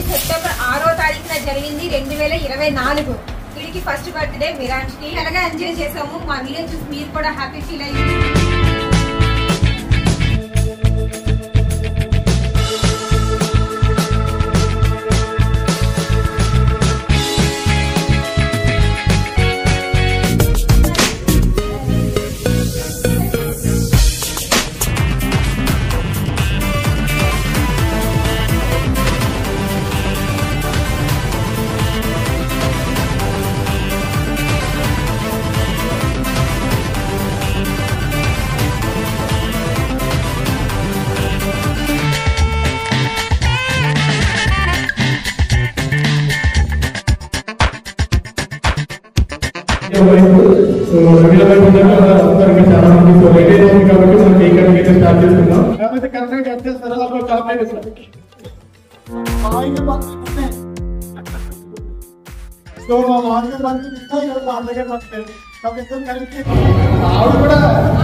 September ఆరో తారీఖున జరిగింది రెండు వేల ఇరవై నాలుగు వీడికి ఫస్ట్ బర్త్డే విరాట్ కి అలాగా ఎంజాయ్ చేసాము మా వీడియో చూసి మీరు కూడా హ్యాపీ ఫీల్ అయ్యింది సో రవీల వైపు ఇంకా చాలా మంది సో లేట్ అవుతుంది కాబట్టి మనం కేక్ కటింగ్ అయితే స్టార్ట్ చేసుకుందాం కాకపోతే కరెక్ట్గా కట్ చేస్తారా అప్పుడు చాక్లెట్ ఇస్తారు హాయిగా పంచుకుంటే సో మా మామూలుగా పంచుకుంటే ఇక్కడ మా దగ్గర పంచుతారు కాబట్టి ఇద్దరు కలిసి ఆవిడ కూడా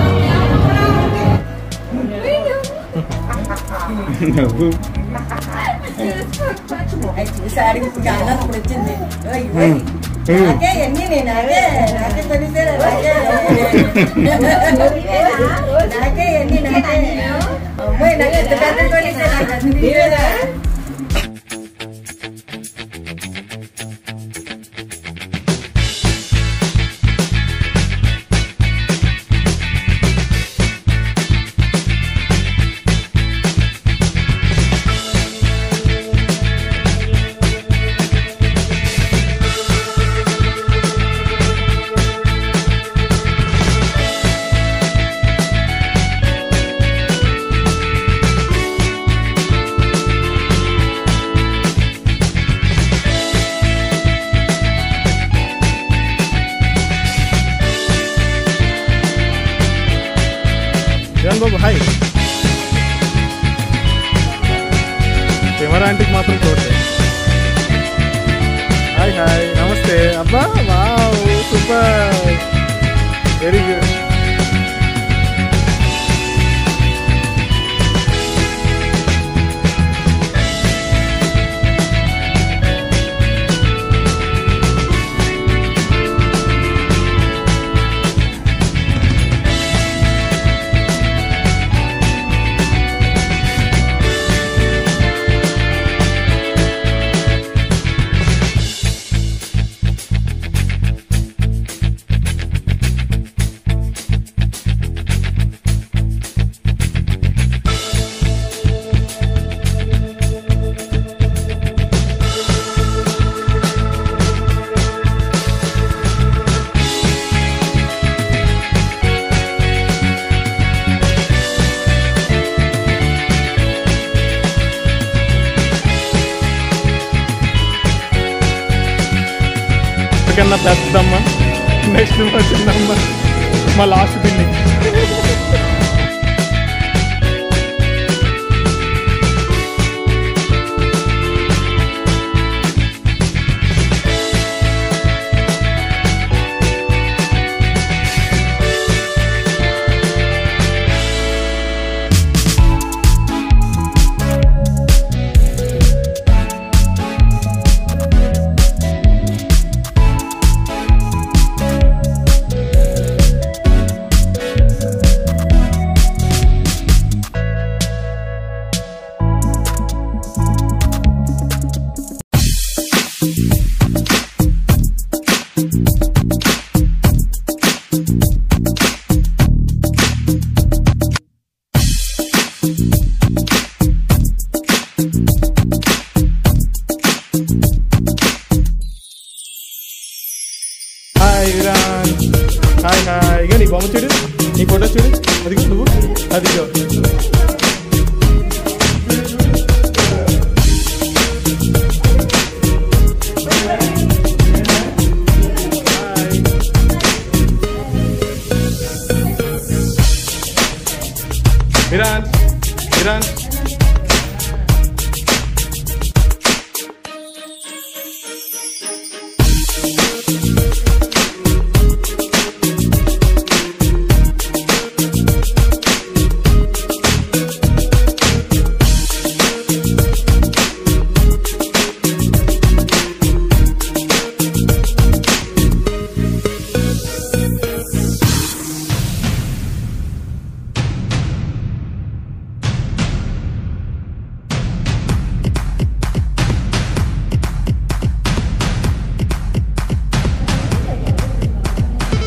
చూసాడు ఇప్పుడు అన్నం ఇప్పుడు వచ్చింది ఓయ్, ఓయ్. నాకే ఎన్ని నేను నాకే నాకే తెలిసే నాకే నాకే ఎన్ని నాకే అమ్మాయి నాకు ఎంత పెద్ద కొనిస్తే నాకు అన్ని తీరేదా జగన్ బాబు హాయ్ కెమెరా ఆంటీకి మాత్రం చూడండి హాయ్ హాయ్ నమస్తే అబ్బా వావ్ సూపర్ వెరీ గుడ్ కన్నా పెద్దమ్మ నెక్స్ట్ మా చిన్నమ్మ మా లాస్ట్ పిల్లి హాయ్ విరాన్ హాయ్ హాయ్ ఇక నీ బొమ్మ చూడు నీ ఫోటో చూడు అదిగో నువ్వు అదిగో hi. Viran Viran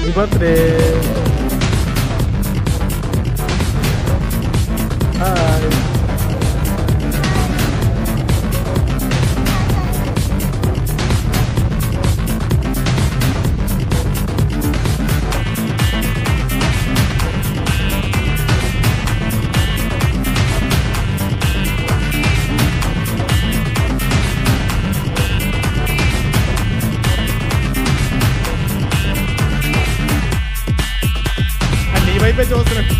happy birthday hi నీ వైపే చూస్తున్నాడు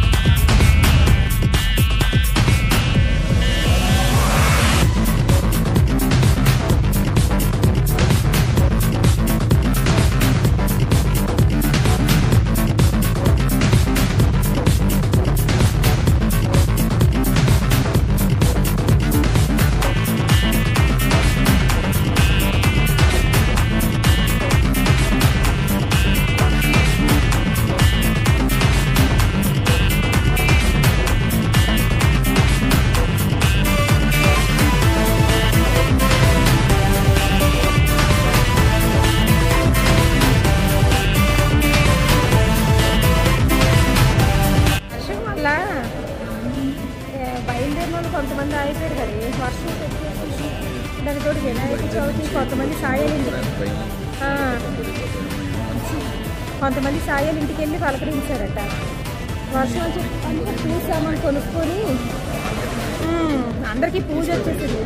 వర్షం వల్ల ఏ, బయలుదేరిన వాళ్ళు కొంతమంది ఆగిపోయారు కదా ఏ వర్షం పెట్టేసి దాని తోటి వినాయక చవితి కొంతమంది సాయాలు ఇంటికి ఆ. కొంతమంది సాయాలు ఇంటికి వెళ్ళి పలకరించారట వర్షం వచ్చి అందరూ పూజ సామాన్ కొనుక్కొని ఉమ్, అందరికీ పూజ వచ్చేసింది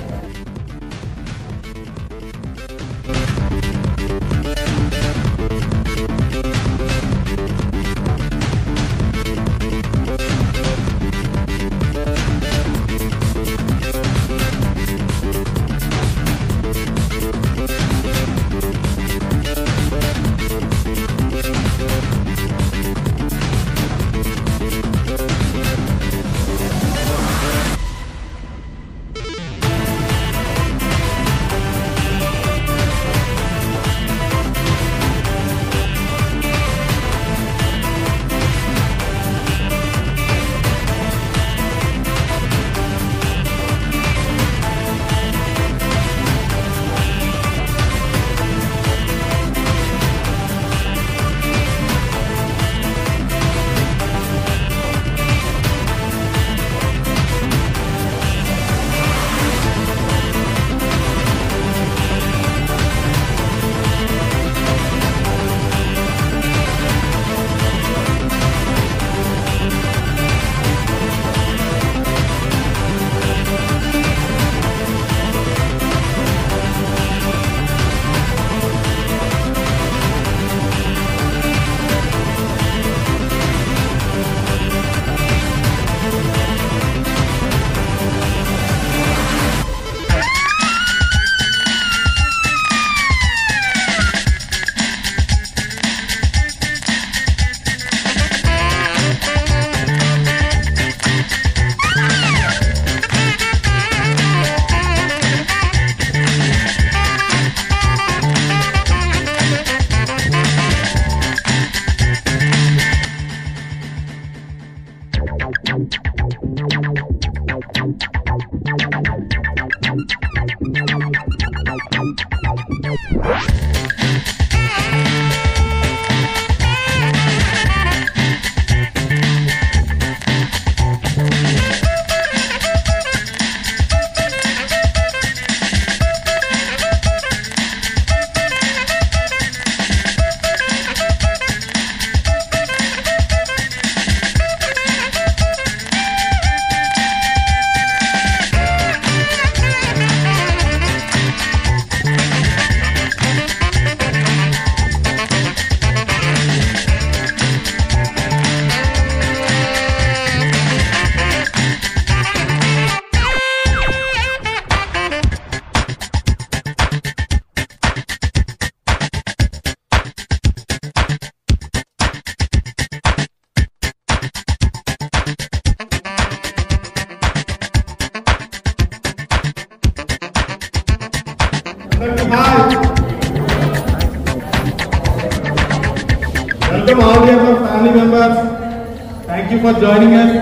welcome all your family members thank you for joining us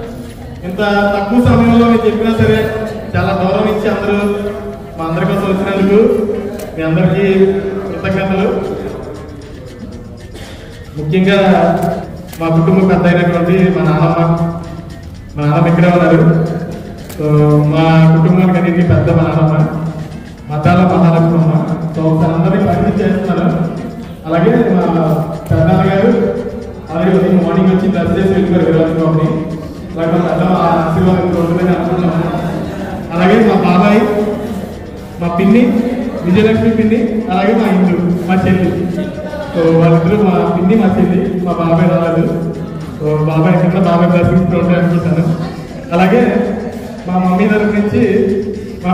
ఇంత తక్కువ సమయంలో నేను చెప్పినా సరే చాలా దూరం ఇచ్చి అందరూ మా అందరి కోసం వచ్చినందుకు మీ అందరికీ కృతజ్ఞతలు ముఖ్యంగా మా కుటుంబ పెద్ద అయినటువంటి మా నాన్నమ్మ మా నాన్నమ్మ ఇక్కడే ఉన్నారు సో మా కుటుంబానికి అన్నింటినీ పెద్ద మా నాన్నమ్మ మతాల మహాలక్ష్మి అమ్మ సో ఒకసారి అందరికీ పరిచయం చేస్తున్నారు అలాగే మా పెద్దనాన్న గారు అలాగే ఉదయం మార్నింగ్ వచ్చి డ్రెస్ చేసి వెళ్ళిపోయారు విరాజ్ బాబుని అలాగే మా పెద్ద మా ఆశీర్వాదం ఉంటుందని అనుకుంటున్నాము అలాగే మా బాబాయ్ మా పిన్ని విజయలక్ష్మి పిన్ని అలాగే మా ఇంటి మా చెల్లి సో వాళ్ళిద్దరూ మా పిన్ని మా చెల్లి మా బాబాయ్ రాలేదు సో బాబాయ్ కింద బాబాయ్ బ్లెస్సింగ్స్ ఉంటాయి అనుకుంటాను అలాగే మా మమ్మీ తరఫు నుంచి మా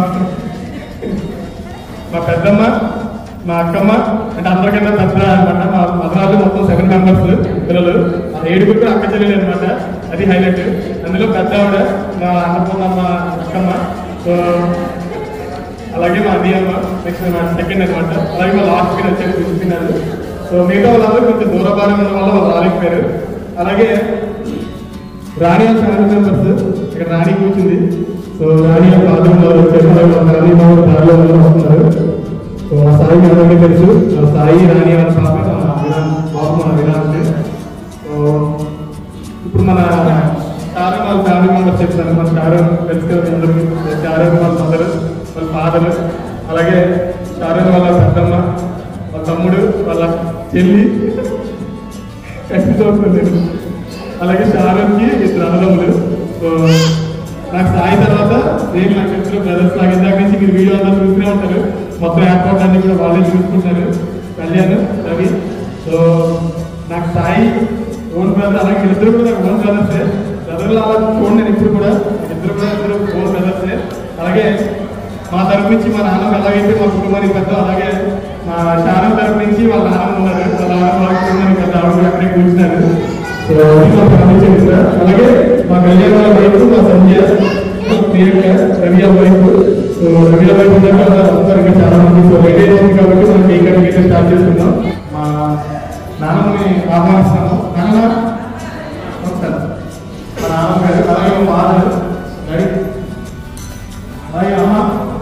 మా పెద్దమ్మ మా అక్కమ్మ అంటే అందరికన్నా పెద్ద అనమాట మా మదనాలు మొత్తం సెవెన్ మెంబర్స్ పిల్లలు ఆ ఏడుగురు కూడా అక్క చెల్లెలు అనమాట అది హైలైట్ అందులో పెద్ద ఆవిడ మా అన్నపూర్ణమ్మ అక్కమ్మ సో అలాగే మా అన్నయ్యమ్మ నెక్స్ట్ మా సెకండ్ అనమాట అలాగే మా లాస్ట్ పిన్ వచ్చారు చూస్తున్నారు సో మిగతా వాళ్ళందరూ కొంచెం దూరభారం ఉన్న వాళ్ళు వాళ్ళు రాలేకపోయారు అలాగే రాణి వాళ్ళ ఫ్యామిలీ మెంబర్స్ ఇక్కడ రాణి కూర్చుంది సో రాణి వాళ్ళ బాత్రూంలో వచ్చారు అలాగే మా రాణి మా వాళ్ళు దారిలో వాళ్ళు వస్తున్నారు సో మా సాయి మీ అందరికీ తెలుసు మా సాయి రాణి వాళ్ళ పాప మా విరాన్ బాబు మన విరాన్ సో ఇప్పుడు మన చారం వాళ్ళ ఫ్యామిలీ మెంబర్స్ చెప్తాను మన చారం తెలుసు కదా మీ అందరికీ చారం వాళ్ళ మదర్ వాళ్ళ ఫాదర్ అలాగే చారం వాళ్ళ పెద్దమ్మ వాళ్ళ తమ్ముడు వాళ్ళ చెల్లి కట్టుకోలేదు అలాగే షారూఖ్కి ఇద్దరు అన్నదమ్ములు సో నాకు సాయి తర్వాత నేను నాకు ఇద్దరు బ్రదర్స్ లాగా ఇందాక నుంచి మీరు వీడియో అంతా చూస్తూనే ఉంటారు మొత్తం ఏర్పాట్లు అన్ని కూడా వాళ్ళే చూసుకుంటారు కళ్యాణ్ రవి సో నాకు సాయి ఓన్ బ్రదర్ అలాగే ఇద్దరు కూడా నాకు ఓన్ బ్రదర్సే బ్రదర్లు అలా చూడండి నేను ఇప్పుడు కూడా ఇద్దరు కూడా ఇద్దరు ఓన్ బ్రదర్సే అలాగే మా తరపు నుంచి మా నాన్న ఎలాగైతే మా కుటుంబానికి పెద్ద అలాగే మా శారం తరపు నుంచి వాళ్ళ నాన్న ఉన్నారు వాళ్ళ నాన్న మా కుటుంబానికి పెద్ద ఆవిడ కూడా అక్కడే కూర్చున్నారు సో అది మా ఫ్యామిలీ చరిత్ర అలాగే మా కళ్యాణ వాళ్ళ వైపు మా సంజయ్ ప్రియాంక రవి వైపు సో రవి వైపు దాకా అందరూ ఇంకా చాలా మంది సో లేట్ అయిపోయింది కాబట్టి మనం కేక్ కటింగ్ అయితే స్టార్ట్ చేసుకుందాం మా నాన్నని ఆహ్వానిస్తాము నాన్న ఒకసారి మా నాన్నమ్మ గారు అలాగే మా ఫాదర్ డాడీ అలాగే అమ్మ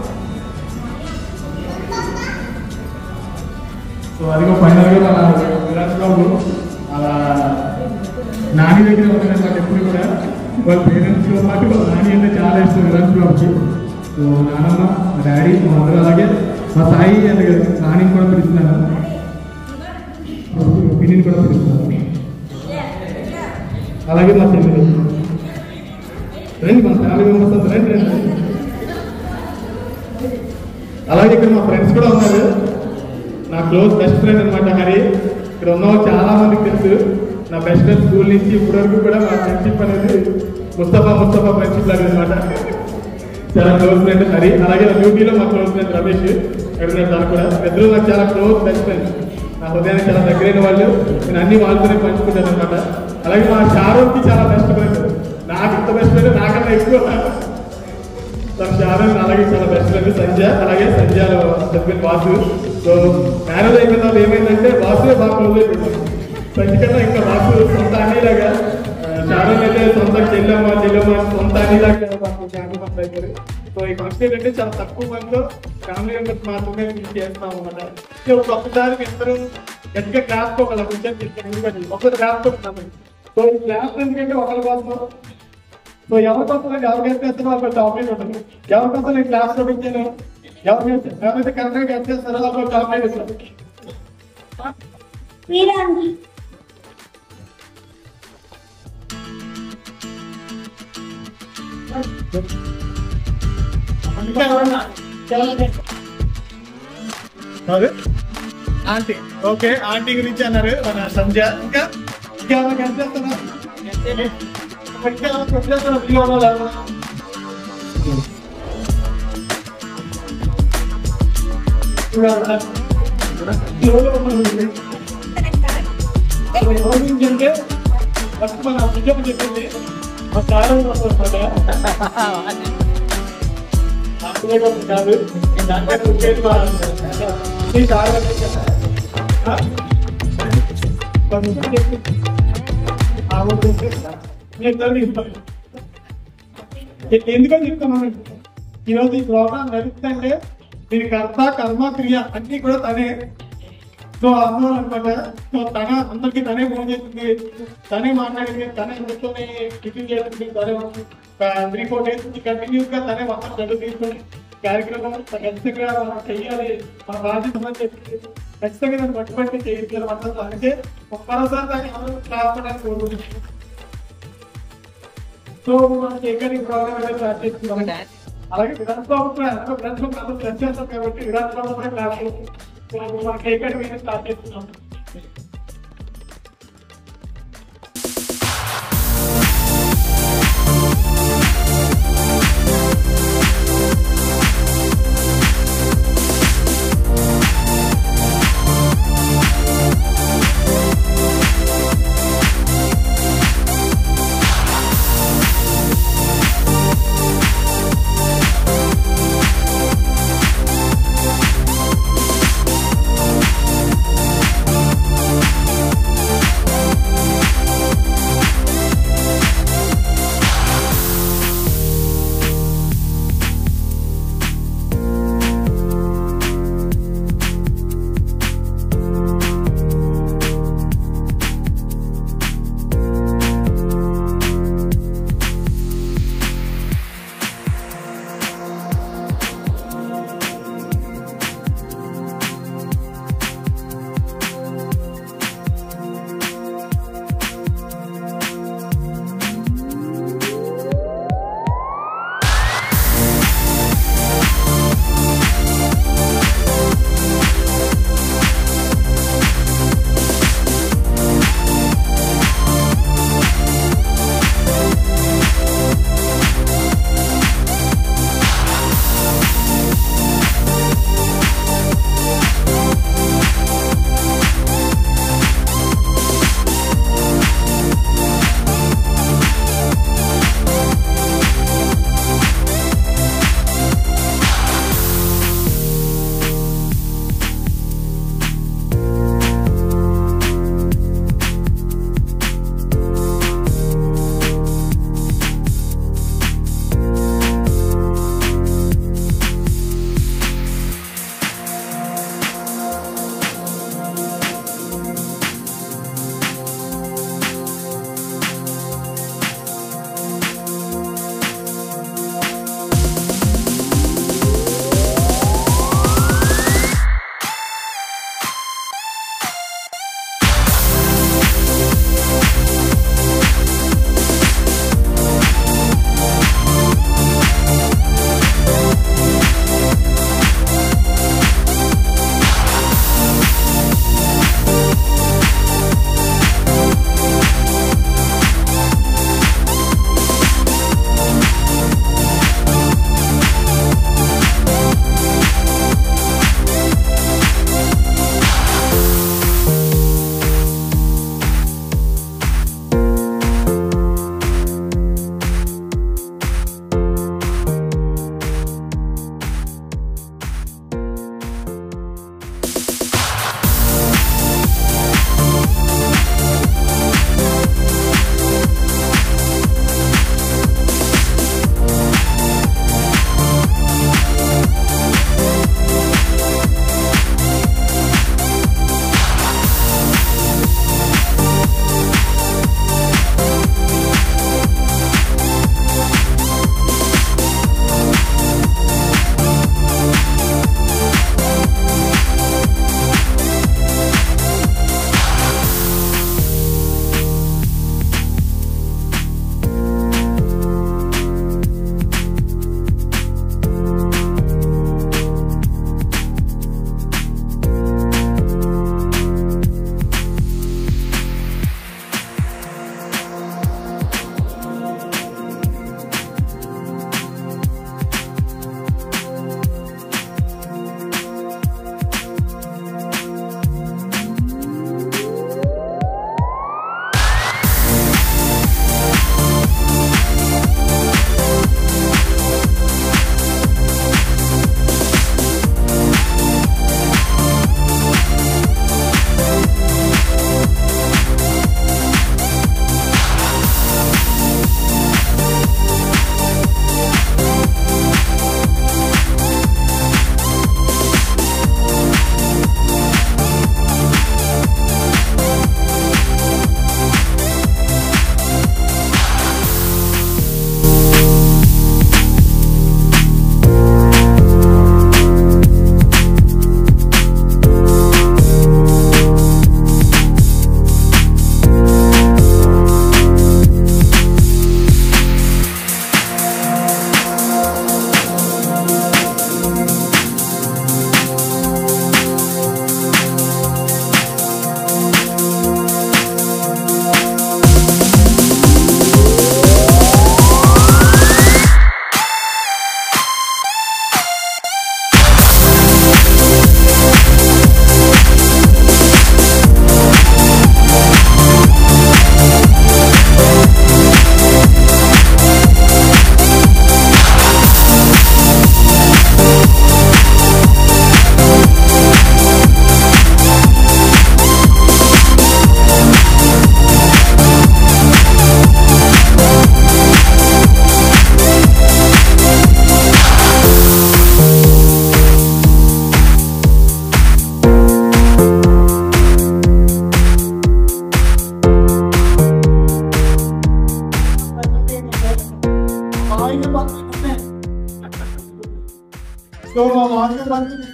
సో అదిగో ఫైనల్ గా మన విరాట్ బాబు అలా నాని దగ్గర ఉంటారు నాకు ఎప్పుడు కూడా వాళ్ళ పేరెంట్స్ తో పాటు వాళ్ళ నాని అంటే చాలా ఇష్టం విరాట్ బాబుకి సో నానమ్మ మా డాడీ మా మదర్ అలాగే మా సాయి అంటే నాని కూడా పిలుస్తున్నాను పిన్నిని కూడా పిలుస్తున్నాను అలాగే మా చెల్లి రండి మన ఫ్యామిలీ మెంబర్స్ అంతా రండి రండి అలాగే ఇక్కడ మా ఫ్రెండ్స్ కూడా ఉన్నారు నా క్లోజ్ బెస్ట్ ఫ్రెండ్ అనమాట హరి ఇక్కడ ఉన్న వాళ్ళు చాలా మందికి తెలుసు నా బెస్ట్ ఫ్రెండ్ స్కూల్ నుంచి ఇప్పటి వరకు కూడా మా ఫ్రెండ్షిప్ అనేది ముస్తఫా ముస్తఫా ఫ్రెండ్షిప్ లాగా అనమాట చాలా క్లోజ్ ఫ్రెండ్ హరి అలాగే నా డ్యూటీలో మా క్లోజ్ ఫ్రెండ్ రమేష్ ఇక్కడ ఉన్నారు తను కూడా ఇద్దరు నాకు చాలా క్లోజ్ బెస్ట్ ఫ్రెండ్ నా హృదయానికి చాలా దగ్గరైన వాళ్ళు నేను అన్ని వాళ్ళతోనే పంచుకుంటాను అనమాట అలాగే మా షారూఖ్కి చాలా బెస్ట్ ఫ్రెండ్ నాకు ఇంత బెస్ట్ ఫ్రెండ్ నాకన్నా ఎక్కువ తన శారన్ అలాగే చాలా బెస్ట్ ఫ్రెండ్ సంజయ్ అలాగే Sanjay husband Vasu so marriage అయిపోయిన వాళ్ళు ఏమైందంటే వాసువే బాగా క్లోజ్ అయిపోయింది సంజయ్ కన్నా ఇంకా వాసు సొంత అన్నిలాగా శారన్ అయితే సొంత చెల్లెమ్మ చెల్లెమ్మ సొంత అన్నిలాగా మాకు ఫ్యామిలీ మెంబర్ అయిపోయారు సో ఈ ఫంక్షన్ ఏంటంటే చాలా తక్కువ మందితో ఫ్యామిలీ మెంబర్స్ మాత్రమే మేము చేస్తాం అన్నమాట సో ఒక్కసారి మీ అందరూ గట్టిగా క్లాస్ కోగల కొంచెం ఎందుకంటే ఒకసారి క్లాస్ కొడుతున్నాం సో ఈ క్లాస్ ఎందుకంటే ఒకరి కోసం సో ఎవరి కోసం నేను ఎవరు గెస్ట్ చేస్తారో వాళ్ళకి చాక్లెట్ ఉంటుంది ఎవరి కోసం నేను క్లాస్ లో పెట్టాను ఎవరు ఎవరైతే కరెక్ట్ గా గెస్ట్ చేస్తారో వాళ్ళకి చాక్లెట్ ఇస్తాను ఇంకా ఎవరన్నా? ఎవరన్నా? అదే ఆంటీ ఓకే ఆంటీ గురించి అన్నారు మన సంధ్య ఇంకా ఇంకా ఎవరు గెస్ట్ చేస్తున్నారు ఇంకా ఎవరు గెస్ట్ చేస్తున్నారు వీడియో వాళ్ళు ఏంటంటే ఫస్ట్ మన ఉద్యోగం చెప్పింది మా కారణం కాదు దాంట్లో ఉద్యోగం ఎందుకని చెప్తున్నాను ఈరోజు ఈ ప్రోగ్రామ్ నడుస్తుంటే దీని కర్త కర్మ క్రియ అన్ని కూడా తనే సో అందువల్ల అనమాట సో తన అందరికి తనే ఫోన్ చేసింది తనే మాట్లాడింది తనే కూర్చొని టిఫిన్ చేసింది తనే త్రీ ఫోర్ డేస్ నుంచి కంటిన్యూస్ గా తనే మొత్తం గడ్డు తీసుకొని కార్యక్రమం ఖచ్చితంగా మనం చెయ్యాలి మన బాధ్యత అని చెప్పి ఖచ్చితంగా నేను పట్టుబట్టి చేయించాలి మొత్తం అంటే మరోసారి దాన్ని అందరూ రాసుకోవడానికి కోరుకుంటున్నాను సో మనకి ఎక్కడికి ప్రోగ్రామ్ అయితే స్టార్ట్ చేస్తున్నాం అలాగే విధానసభ కూడా విధానసభ అందరూ ప్లస్ చేస్తాం కాబట్టి విధానసభ కూడా క్లాస్ మనకి ఎక్కడికి స్టార్ట్ చేస్తున్నాం Thank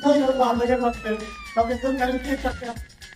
బాగా వస్తాయి ఒక ఇద్దరు కలిసి చక్కగా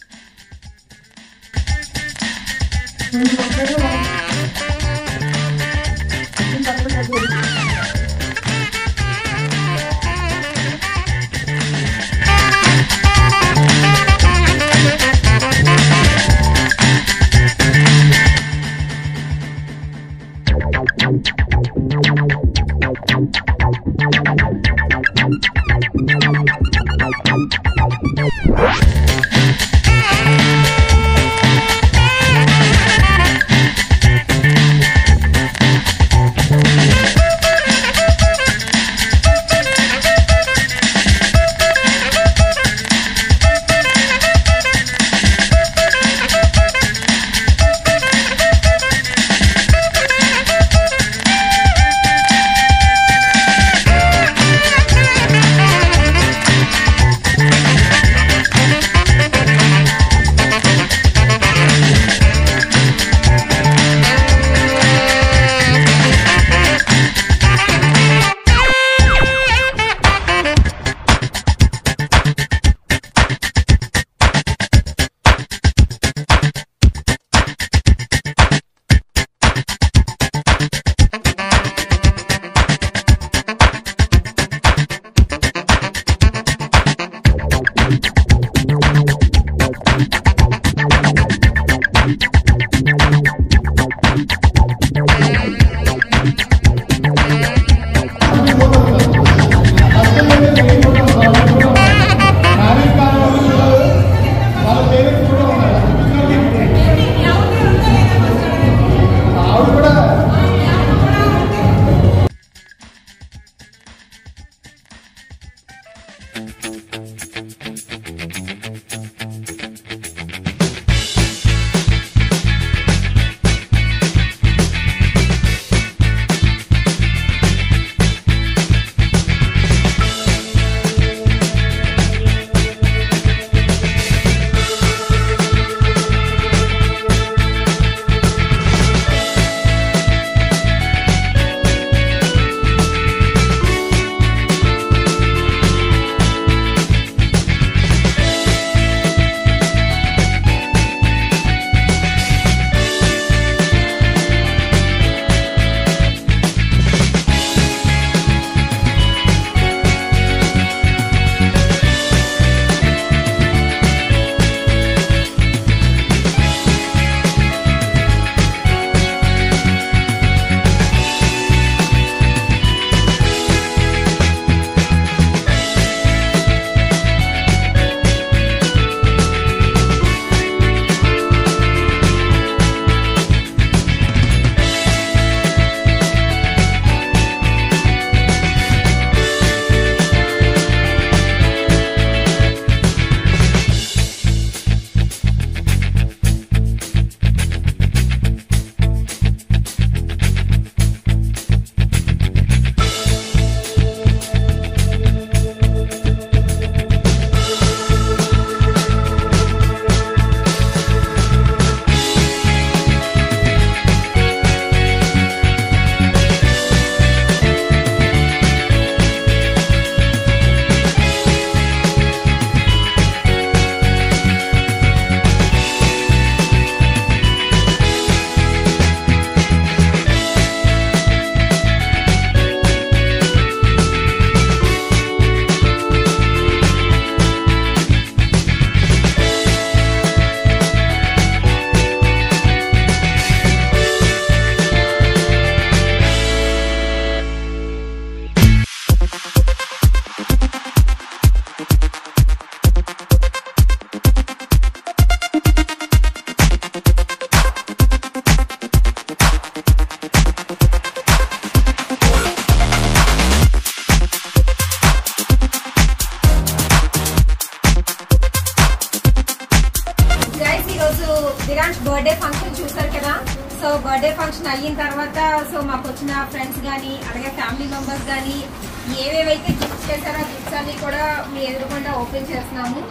దిరాన్స్ బర్త్డే ఫంక్షన్ చూసారు కదా సో బర్త్డే ఫంక్షన్ అయిన తర్వాత సో మాకు వచ్చిన ఫ్రెండ్స్ కానీ అలాగే ఫ్యామిలీ మెంబర్స్ కానీ ఏవేవైతే గిఫ్ట్స్ చేశారో ఆ గిఫ్ట్స్ అన్ని కూడా మీ ఎదురుకుండా ఓపెన్ చేస్తున్నాము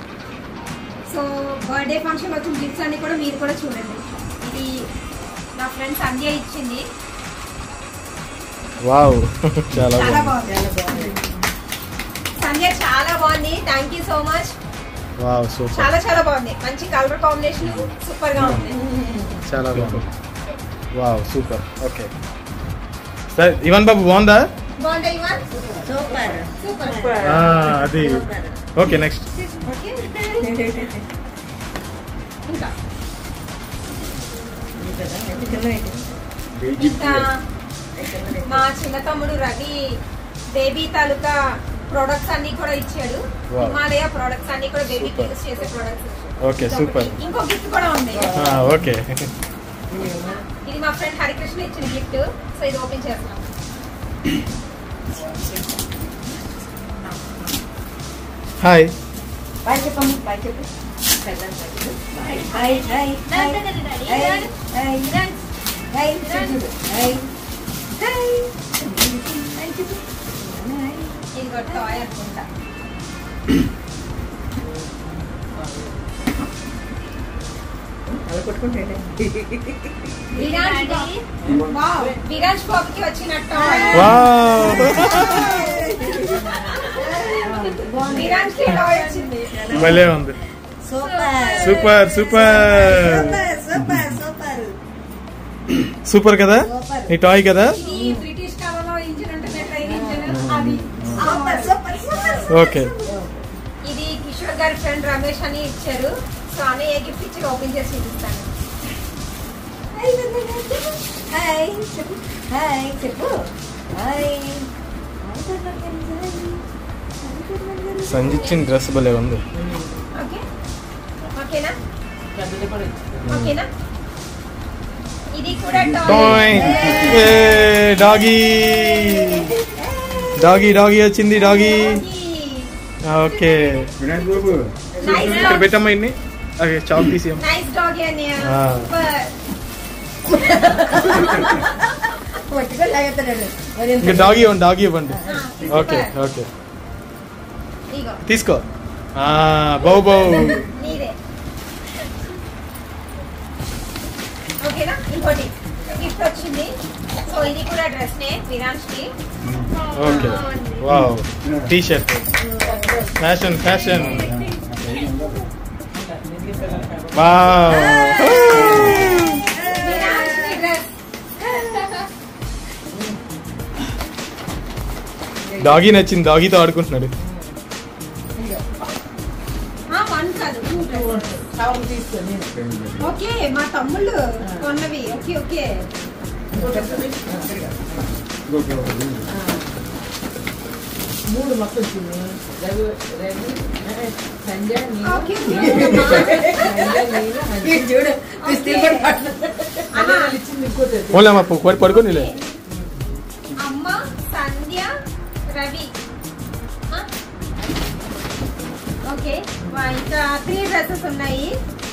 సో బర్త్డే ఫంక్షన్ వచ్చిన గిఫ్ట్స్ అన్ని కూడా మీరు కూడా చూడండి ఇది నా ఫ్రెండ్ సంధ్య ఇచ్చింది వావ్ చాలా చాలా బాగుంది బాగుంది సంధ్య చాలా బాగుంది thank you so much wow super చాలా చాలా బాగుంది మంచి కలర్ కాంబినేషన్ సూపర్ గా ఉంది చాలా బాగుంది వావ్ సూపర్ ఓకే సరే ఇవన్ బాబు బాగుందా బాగుందా ఇవన్ సూపర్ సూపర్ ఆ, అది ఓకే నెక్స్ట్ ఓకే ఇంకా ఇంకా మా చిన్న తమ్ముడు రవి బేబీ తాలూకా ప్రొడక్ట్స్ అన్ని కూడా ఇచ్చాడు Wow. హిమాలయ ప్రొడక్ట్స్ అన్ని కూడా బేబీకి యూస్ చేసే ప్రొడక్ట్స్ Okay, super. ఇంకో గిఫ్ట్ కూడా ఉంది ఓకే ఇది మా ఫ్రెండ్ హరికృష్ణ ఇచ్చిన గిఫ్ట్ సో ఇది ఓపెన్ చేస్తున్నాం హాయ్ బాయ్ చెప్పమ్మ బాయ్ చెప్పు కళ్యాణ్ బాయ్ చెప్పు hi hi hi hi hi hi చెప్పు హాయ్ హాయ్ హాయ్ చెప్పు హాయ్ ఇది కూడా టాయ్ అనుకుంటా అలా కొట్టుకుంటాడు విరాజ్ వావ్ విరాజ్ బాబుకి వచ్చిన టాయ్ వావ్ విరాజ్ కి టాయ్ వచ్చింది భలే ఉంది super super super super super super super కదా నీ టాయ్ కదా ఇది బ్రిటిష్ కాలంలో ఇంజిన్ ఉంటుంది ట్రైన్ ఇంజిన్ అది సూపర్ సూపర్ సూపర్ ఓకే ఇది కిషోర్ గారి ఫ్రెండ్ రమేష్ అని ఇచ్చారు సో అని ఏ గిఫ్ట్ ఇచ్చి ఓపెన్ చేసి చూపిస్తాను హాయ్ చెప్పు హాయ్ చెప్పు హాయ్ సంజిచ్చిన డ్రెస్ భలే ఉంది ఓకే ఓకేనా ఓకేనా ఇది కూడా టాయ్ డాగీ డాగీ డాగీ వచ్చింది డాగీ ఓకే ఇక్కడ పెట్టమ్మా ఇన్ని ఓకే చాక్ తీసి నైస్ డాగ్ అని ఆ. పట్టుకో లాగేస్తాడు మరి ఇంకా డాగీ ఇవ్వండి డాగీ ఇవ్వండి ఓకే ఓకే ఇగో తీసుకో ఆ, బౌ బౌ నీదే ఓకేనా ఇంకోటి గిఫ్ట్ వచ్చింది సో ఇది కూడా డ్రెస్ నే విరాన్స్ కి okay wow T shirt fashion fashion wow Viran's కి డ్రెస్ డాగీ నచ్చింది డాగీతో ఆడుకుంటున్నాడు వన్ కాదు టూ డ్రెస్ ఓకే మా తమ్ముళ్ళు కొన్నవి ఓకే ఓకే మూడు మొక్కలు వచ్చింది రవి రవి సంజయ్ నేను ఓకే సంజయ్ నేను ఇది చూడు కుస్తీ పట్టు అదే వాళ్ళు ఇచ్చింది ఇంకోటి ఓన్లీ అమ్మ పడు పడుకోనిలే అమ్మ సంధ్య రవి ఆ? ఓకే వా- ఇంకా త్రీ డ్రెస్సెస్ ఉన్నాయి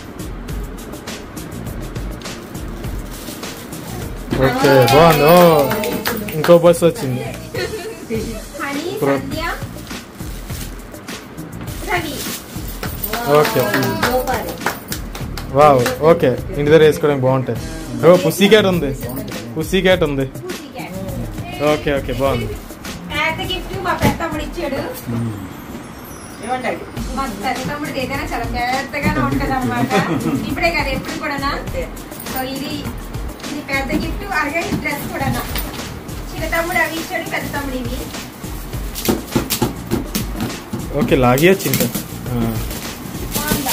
ఓకే బాగుంది ఓ ఇంకో బస్ వచ్చింది honey Pro- Sandhya Ravi okay super wow okay ఇంటి దగ్గర వేసుకోవడానికి బాగుంటాయి ఓ పుస్సీ క్యాట్ ఉంది పుస్సీ క్యాట్ ఉంది పూజీ క్యాట్. ఓకే ఓకే బాగుంది పెద్ద గిఫ్ట్ మా పెద్ద తమ్ముడు ఇచ్చాడు ఏమంటాడు మా పెద్ద తమ్ముడు ఏదైనా చాలా పెద్దగానే ఉంటది అనమాట ఇప్పుడే కాదు ఎప్పుడు కూడా సో ఇది ఇది పెద్ద గిఫ్ట్ అలాగే ఈ డ్రెస్ కూడా చిన్న తమ్ముడు అవి ఇచ్చాడు పెద్ద తమ్ముడు ఇవి ఓకే లాగి వచ్చింది ఆ. బాగుందా?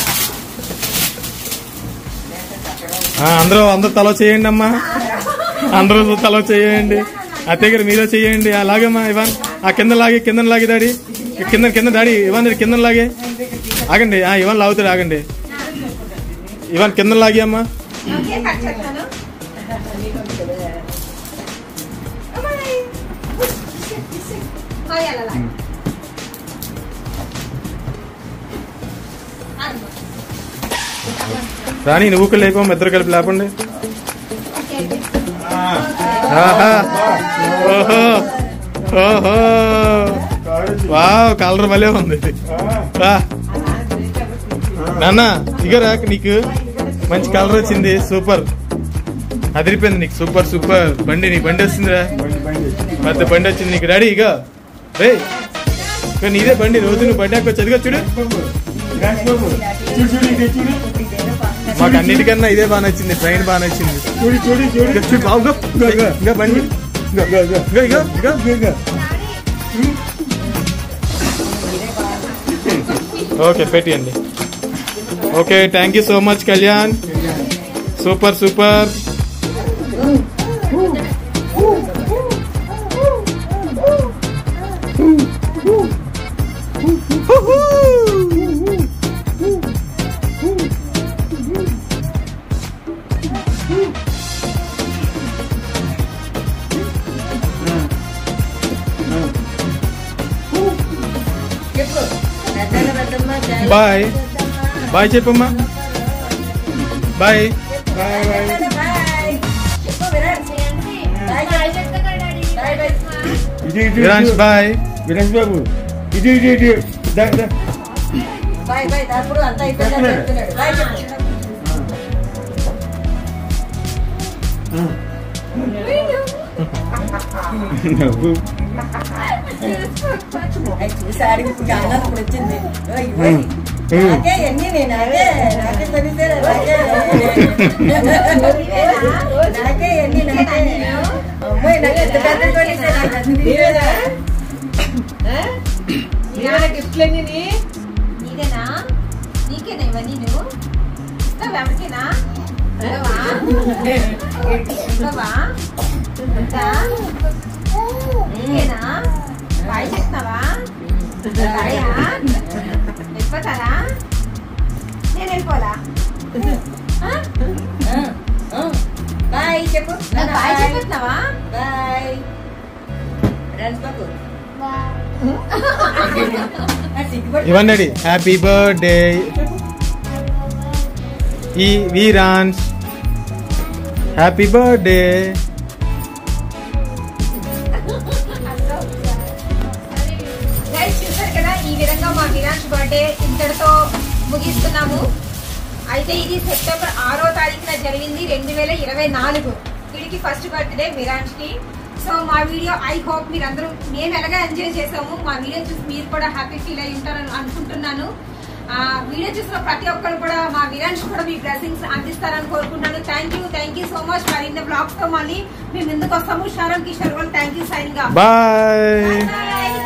ఆ, అందరూ అందరూ తల చేయండి అమ్మా అందరూ తల చేయండి అత్తయ్య గారు మీరే చేయండి అలాగమ్మా ఇవాన్ ఆ కింద లాగి కింద లాగి దాడి కింద కింద దాడి ఇవాన్ దగ్గర కింద లాగే ఆగండి ఆ ఇవాన్ లాగుతాడు ఆగండి ఇవాన్ కింద లాగి అమ్మా ఓకే కట్ చేస్తాను హాయ్ అలా లాగు. అదిగో. రాణి నువ్వు కూడా లేపమ్మ ఇద్దరు కలిపి లేపండి ఓకే ఓకే. ఆహా. ఓహో ఓహో వావ్ కలర్ భలే ఉంది రా. నాన్న ఇగరా నీకు మంచి కలర్ వచ్చింది సూపర్ అదిరిపోయింది నీకు సూపర్ సూపర్ బండి నీ బండి వచ్చిందిరా పెద్ద బండి వచ్చింది నీకు డాడీ ఇక రే ఇక నీదే బండి రోజు నువ్వు బండి ఎక్కొచ్చు చదిగా చూడు బాబు చూడు చూడు ఇది చూడు మాకు అన్నిటికన్నా ఇదే బాగా నచ్చింది ట్రైన్ బాగా నచ్చింది చూడు చూడు చూడు ఇక చూడు బాబు ఇగో, ఇగో, ఇంకా బండి ఇగో, ఇగో, ఇగో, ఇగో, ఇగో. ఓకే పెట్టియండి okay thank you so much Kalyan super super చెప్పు పెద్దమ్మ పెద్దమ్మ జాలి బాయ్ పెద్దమ్మ. బాయ్ చెప్పమ్మా బాయ్ బాయ్ బాయ్ బాయ్ చెప్పు విరాట్ బాయ్ చెప్పు. బాయ్ బాయ్ ఇది ఇది విరాంష్ బాయ్ విరాజ్ బాబు ఇది ఇది ఇది దా దా బాయ్ బాయ్ అప్పుడు అంతా అయిపోయిందని చెప్తున్నాడు బాయ్ చెప్పు నవ్వు అది చూసి ఆడికి ఇప్పుడు ఆనందం ఇప్పుడు వచ్చింది ఓ, ఇవ్వండి. నాకే ఎన్ని నేను అదే నాకే తెలిసే నాకే నాకే ఎన్ని నాకే అమ్మాయి నాకు ఎంత పెద్ద కొనిస్తే నాకు అది నీవేనా ఆ? నీవేనా గిఫ్ట్లన్నీ నీ? నీదేనా నీకేనా ఇవన్నీ నువ్వు ఇస్తావా ఎవరికేనా ఇవ్వవా? ఇవ్వవా? వద్దా? నీకేనా బాయ్ చెప్తున్నావా బాయా వెళ్ళిపోతారా నేను వెళ్ళిపోలా ఆ? ఆ, ఆ. బాయ్ చెప్పు నాకు బాయ్ చెప్తున్నావా బాయ్ ఫ్రెండ్స్ బాబు ఆ, సిగ్గుపడి ఇవ్వండి డాడీ హ్యాపీ బర్త్డే ఈ వీరాన్స్ హ్యాపీ బర్త్డే గైస్ చూసారు కదా ఈ విధంగా మా విరాట్ బర్త్డే ఇంతటితో ముగిస్తున్నాము అయితే ఇది సెప్టెంబర్ ఆరో తారీఖున జరిగింది రెండు వేల ఇరవై నాలుగు వీడికి ఫస్ట్ బర్త్డే విరాట్ కి సో మా వీడియో ఐ హోప్ మీరందరూ మేము ఎలాగా ఎంజాయ్ చేసాము మా వీడియో చూసి మీరు కూడా హ్యాపీ ఫీల్ అయి ఉంటారని అనుకుంటున్నాను ఆ వీడియో చూసిన ప్రతి ఒక్కరు కూడా మా విరాన్స్ కూడా మీ బ్లెస్సింగ్స్ అందిస్తారని కోరుకుంటున్నాను thank you thank you so much మరి ఇన్ బ్లాగ్స్ తో మళ్ళీ మేము ఎందుకు వస్తాము శరణ్ కిషోర్ వాళ్ళు థ్యాంక్ యూ సైన్ గా బాయ్ Bye.